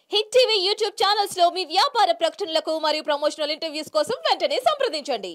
Hit TV YouTube channels లో మీ వ్యాపార ప్రకటనలకు మరియు ప్రమోషనల్ ఇంటర్వ్యూస్ కోసం వెంటనే సంప్రదించండి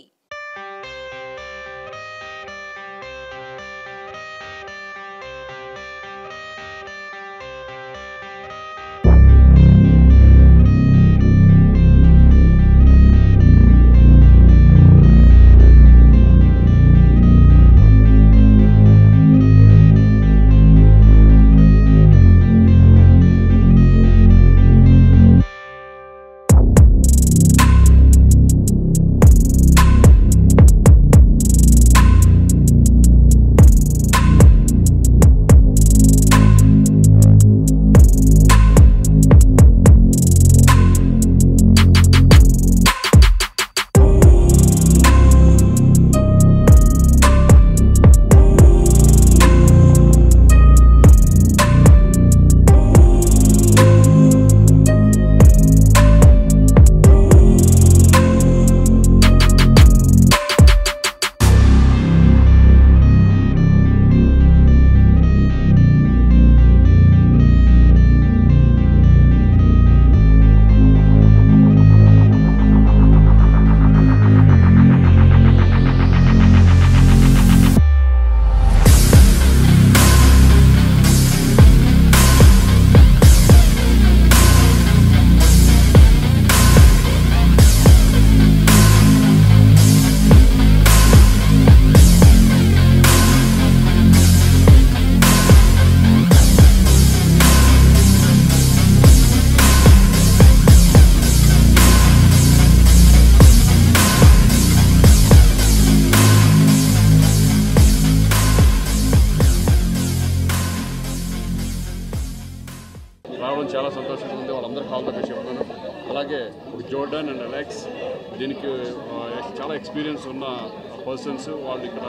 రావడం చాలా సంతోషంగా ఉంది వాళ్ళందరూ కాల్ దగ్గర చెప్తున్నాను అలాగే జోర్డన్ అండ్ అలెక్స్ దీనికి ఆ, చాలా ఎక్స్పీరియన్స్ ఉన్న పర్సన్స్ వాళ్ళు ఇక్కడ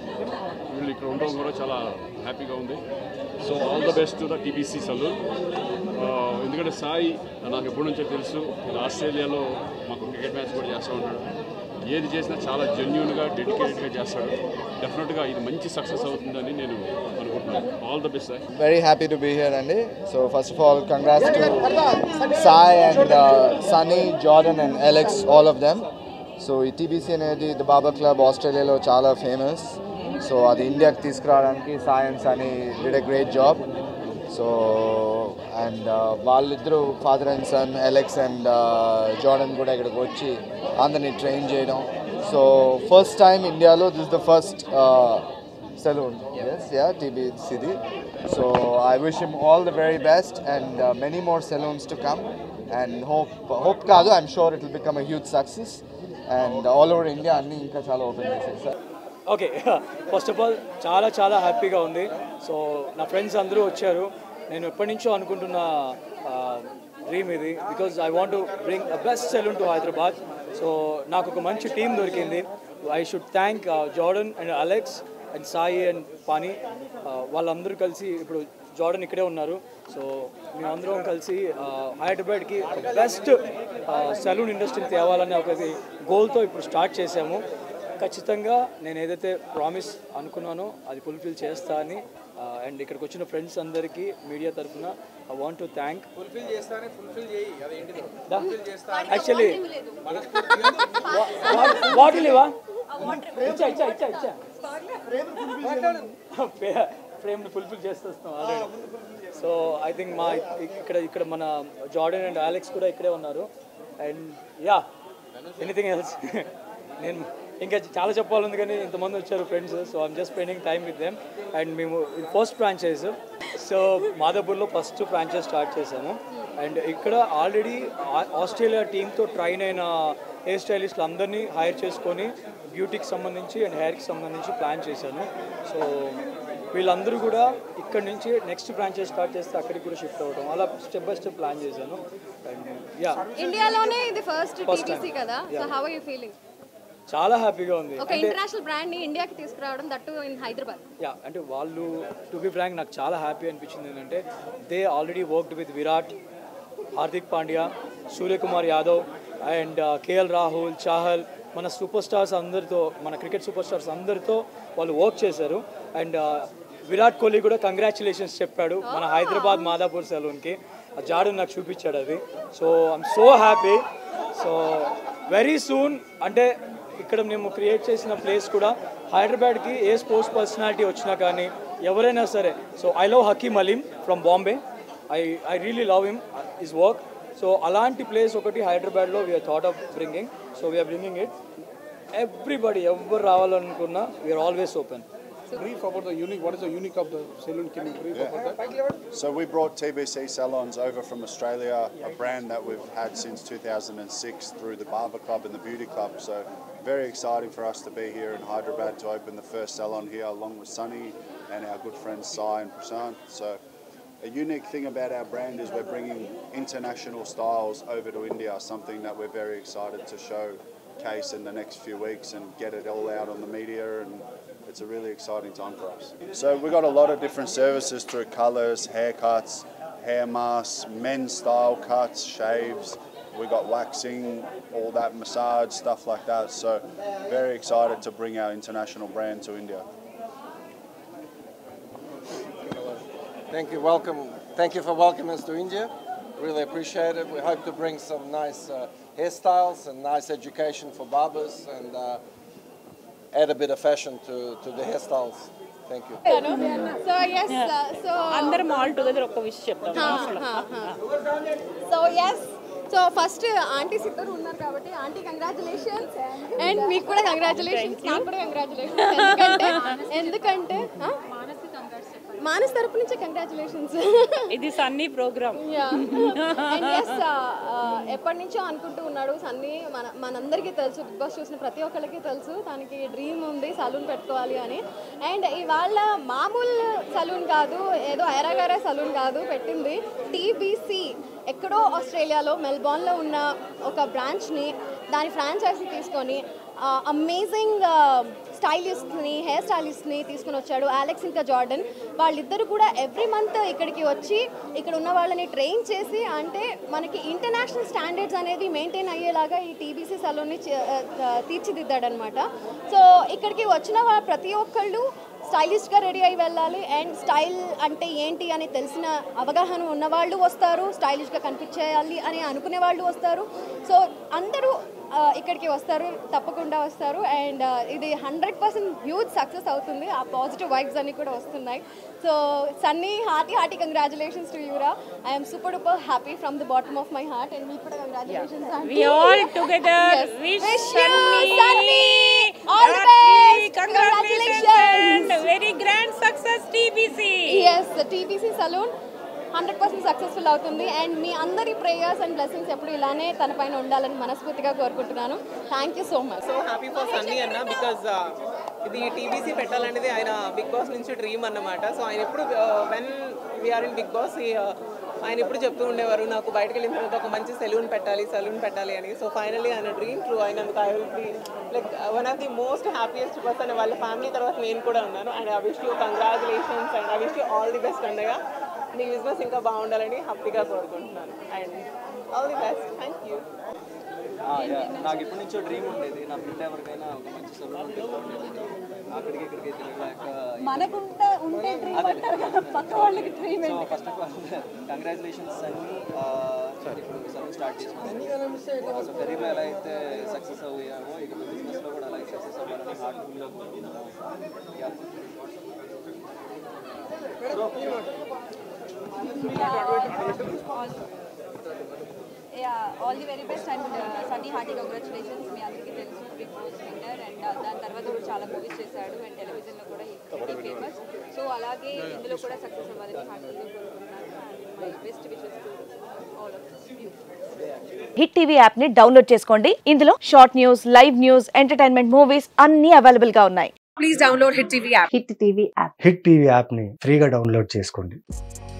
వీళ్ళు ఇక్కడ ఉండడం కూడా చాలా హ్యాపీగా ఉంది so all the best to the TBC salon ఎందుకంటే సాయి నాకు ఎప్పటి నుంచో తెలుసు ఇది ఆస్ట్రేలియాలో మాకు క్రికెట్ మ్యాచ్ కూడా చేస్తూ ఉంటాడు ఏది చేసినా చాలా జెన్యున్గా డెడికేటెడ్గా చేస్తాడు డెఫినెట్గా ఇది మంచి సక్సెస్ అవుతుందని నేను అనుకుంటున్నాను all the best sir very happy to be here, Andy. So first of all, congrats to Sai and uh, Sunny, Jordan and Alex, all of them. So ఈ టీబీసీ అనేది ద బాబా క్లబ్ ఆస్ట్రేలియాలో చాలా famous so అది ఇండియాకి తీసుకురావడానికి Sai and Sunny did a great job so and వాళ్ళిద్దరూ father and son Alex and Jordan కూడా ఇక్కడికి వచ్చి అందరినీ ట్రైన్ చేయడం సో ఫస్ట్ టైం ఇండియాలో this the first saloon. Yes, yeah, TBCD. So I wish him all the very best and uh, many more saloons to come. And hope, hope కాదు I'm sure it will become a huge success. And all over India అన్ని ఇంకా చాలా open చేసేది sir okay first of all చాలా చాలా హ్యాపీగా ఉంది so నా ఫ్రెండ్స్ అందరూ వచ్చారు నేను ఎప్పటి నుంచో అనుకుంటున్న డ్రీమ్ ఇది because I want bring the best salon to Hyderabad so నాకు ఒక మంచి టీం దొరికింది I should thank Jordan and Alex and Sai and పానీ వాళ్ళందరూ కలిసి ఇప్పుడు జార్డన్ ఇక్కడే ఉన్నారు సో మేమందరం కలిసి ఆ, హైదరాబాద్కి బెస్ట్ సెలూన్ ఇండస్ట్రీని తేవాలనే ఒక గోల్తో ఇప్పుడు స్టార్ట్ చేశాము ఖచ్చితంగా నేను ఏదైతే ప్రామిస్ అనుకున్నానో అది ఫుల్ఫిల్ చేస్తా అని అండ్ ఇక్కడికి వచ్చిన ఫ్రెండ్స్ అందరికీ మీడియా తరఫున I want to thank fulfil చేస్తానే ఫుల్ఫిల్ చేయి అదేంటిదో యాక్చువల్లీ బాటిల్ ఇవా ఇచ్చా ఇచ్చా ఇచ్చా ఇచ్చా ఫ్రేమ్ ఫుల్ఫిల్ చేసేస్తాం ఆల్రెడీ సో ఐ థింక్ మా ఇక్కడ ఇక్కడ మన జార్డన్ అండ్ అలెక్స్ కూడా ఇక్కడే ఉన్నారు అండ్ యా ఎనీథింగ్ ఎల్స్ నేను ఇంకా చాలా చెప్పాలని కానీ ఇంతమంది వచ్చారు friends so I'm just spending time with them and మేము ఇది ఫస్ట్ ఫ్రాంచైజ్ సో మాదాపూర్లో ఫస్ట్ ఫ్రాంచైజ్ స్టార్ట్ చేసాము అండ్ ఇక్కడ ఆల్రెడీ ఆస్ట్రేలియా టీంతో ట్రైన్ అయిన హెయిర్ స్టైలిస్టులు అందరినీ హైర్ చేసుకొని బ్యూటీకి సంబంధించి అండ్ హెయిర్కి సంబంధించి ప్లాన్ చేశాను సో వీళ్ళందరూ కూడా ఇక్కడ నుంచి నెక్స్ట్ ఫ్రాంచైజ్ స్టార్ట్ చేస్తే అక్కడికి కూడా షిఫ్ట్ అవ్వడం అలా స్టెప్ బై స్టెప్ ప్లాన్ చేశాను అండ్ యా ఇండియాలోనే ఇది ఫస్ట్ First టీబీసీ time. కదా so how are you feeling చాలా హ్యాపీగా ఉంది ఒక ఇంటర్నేషనల్ బ్రాండ్ ని ఇండియాకి తీసుకురావడం దట్టు ఇన్ హైదరాబాద్ యా అంటే వాళ్ళు టు బి ఫ్రాంక్ నాకు చాలా హ్యాపీ అనిపించింది ఏంటంటే they already worked with Virat Hardik Pandya Suryakumar Yadav and KL Rahul Chahal మన సూపర్ స్టార్స్ అందరితో మన క్రికెట్ సూపర్ స్టార్స్ అందరితో వాళ్ళు వర్క్ చేశారు అండ్ విరాట్ కోహ్లీ కూడా కంగ్రాచులేషన్స్ చెప్పాడు మన హైదరాబాద్ మాదాపూర్ సెలూన్కి ఆ జాడు నాకు చూపించాడు అది so I'm so happy so very soon అంటే ఇక్కడ మేము క్రియేట్ చేసిన ప్లేస్ కూడా హైదరాబాద్కి ఏ స్పోర్ట్స్ పర్సనాలిటీ వచ్చినా కానీ ఎవరైనా సరే so I love Hakim Aalim from Bombay I I really love him his work so అలాంటి ప్లేస్ ఒకటి హైదరాబాద్లో we're thought of bringing so we're bringing it everybody ఎవరు రావాలనుకున్నా we're always open Brief about the unique, what is the unique of the saloon? Can you brief about that? So we brought TBC Salons over from Australia, a brand that we've had since 2006 through the Barber Club and the Beauty Club. So very exciting for us to be here in Hyderabad to open the first salon here along with Sunny and our good friends Sai and Prasant. So a unique thing about our brand is we're bringing international styles over to India, something that we're very excited to showcase in the next few weeks and get it all out on the media and it's a really exciting time for us. So we've got a lot of different services through colours, haircuts, hair masks, men's style cuts, shaves. We got waxing, all that massage, stuff like that. So very excited to bring our international brand to India. Thank you. Welcome. Thank you for welcoming us to India. Really appreciate it. We hope to bring some nice uh, hairstyles and nice education for barbers and uh, add a bit of fashion to, to the hairstyles. Thank you. So yes so అందరం all together ఒక విషయం చెప్తాం so yes so first aunties ఇద్దరు ఉన్నారు కాబట్టి aunty congratulations and మీకు కూడా congratulations నాకు కూడా కంగ్రాచులేషన్స్ ఎందుకంటే ఎందుకంటే ఆ? మానస్ తరపు నుంచి కంగ్రాచులేషన్స్ ఇది సన్నీ ప్రోగ్రామ్ అండ్ ఎస్ ఎప్పటి నుంచో అనుకుంటూ ఉన్నాడు సన్నీ మన మనందరికీ తెలుసు బిగ్ బాస్ చూసిన ప్రతి ఒక్కరికి తెలుసు తనకి డ్రీమ్ ఉంది సలూన్ పెట్టుకోవాలి అని అండ్ ఇవాళ మామూలు సలూన్ కాదు ఏదో ఐరాగారే సలూన్ కాదు పెట్టింది టీబీసీ ఎక్కడో ఆస్ట్రేలియాలో మెల్బోర్న్లో ఉన్న ఒక బ్రాంచ్ని దాని ఫ్రాంచైజీ తీసుకొని అమేజింగ్ స్టైలిస్ట్ని హెయిర్ స్టైలిస్ట్ని తీసుకుని వచ్చాడు అలెక్స్ ఇంకా జార్డన్ వాళ్ళిద్దరు కూడా ఎవ్రీ మంత్ ఇక్కడికి వచ్చి ఇక్కడ ఉన్న వాళ్ళని ట్రైన్ చేసి అంటే మనకి ఇంటర్నేషనల్ స్టాండర్డ్స్ అనేది మెయింటైన్ అయ్యేలాగా ఈ టీబీసీ సలూన్ని తీర్చిదిద్దాడనమాట సో ఇక్కడికి వచ్చిన వాళ్ళ ప్రతి ఒక్కళ్ళు స్టైలిష్గా రెడీ అయి వెళ్ళాలి అండ్ స్టైల్ అంటే ఏంటి అని తెలిసిన అవగాహన ఉన్నవాళ్ళు వస్తారు స్టైలిష్గా కనిపించేయాలి అని అనుకునే వాళ్ళు వస్తారు సో అందరూ ఆ, ఇక్కడికి వస్తారు తప్పకుండా వస్తారు అండ్ ఇది హండ్రెడ్ పర్సెంట్ హ్యూజ్ సక్సెస్ అవుతుంది ఆ పాజిటివ్ వైబ్స్ అన్ని కూడా వస్తున్నాయి so Sunny hearty hearty congratulations to you all I'm super duper happy from the bottom of my heart and మీకు కూడా congratulations we all together Yes. Wish Wish you, Sunny, all the best. Congratulations. Very grand success TBC yes TBC salon hundred percent successful అవుతుంది and మీ అందరి prayers and blessings ఎప్పుడు ఇలానే తన పైన ఉండాలని మనస్ఫూర్తిగా కోరుకుంటున్నాను thank you so much so happy for Sunny అన్న బికాజ్ ఇది టీబీసీ పెట్టాలనేది ఆయన బిగ్ బాస్ నుంచి డ్రీమ్ అన్నమాట సో ఆయన ఎప్పుడు when we're in Bigg Boss ఆయన ఎప్పుడు చెప్తూ ఉండేవారు నాకు బయటకు వెళ్ళిన తర్వాత ఒక మంచి సెలూన్ పెట్టాలి సెలూన్ పెట్టాలి అని సో ఫైనల్లీ ఆయన డ్రీమ్ ట్రూ అయినందుకు I will be like one of the most happiest person వాళ్ళ ఫ్యామిలీ తర్వాత నేను కూడా ఉన్నాను and I wish you congratulations and I wish you all the best అండగా నీ బిజినెస్ ఇంకా బాగుండాలని హ్యాపీగా కోరుకుంటున్నాను and all the best thank you నాకు ఇప్పటి నుంచో డ్రీమ్ ఉండేది నా ఫ్రెండ్ ఎవరికైనా ఒక మంచి సలూన్ ఉండేది అక్కడికి ఇక్కడికి తిరగలేక మనకుంటే ఉంటే డ్రీమ్ అంటారు కదా పక్క వాళ్ళకి dream so first of all congratulations అన్ని ఇప్పుడు సలూన్ స్టార్ట్ చేసినాము సో కెరీర్లో ఎలా అయితే సక్సెస్ అయ్యామో ఇక బిజినెస్లో కూడా అలాగే సక్సెస్ అవ్వాలని హార్ట్ఫుల్గా all the very best and Sunny hearty congratulations మీ అందరికీ తెలుసు బిగ్ బాస్ విన్నర్ అండ్ దాని తర్వాత కూడా చాలా మూవీస్ చేశాడు అండ్ టెలివిజన్లో కూడా వెరీ ఫేమస్ సో అలాగే ఇందులో కూడా సక్సెస్ అవ్వాలని హార్టీగా కోరుకుంటున్నాను and my best wishes all of Hit TV app ని డౌన్లోడ్ చేసుకోండి ఇందులో short news live news entertainment movies అన్ని అవైలబుల్ గా ఉన్నాయి హిట్ టీవీ యాప్ని ఫ్రీగా డౌన్లోడ్ చేసుకోండి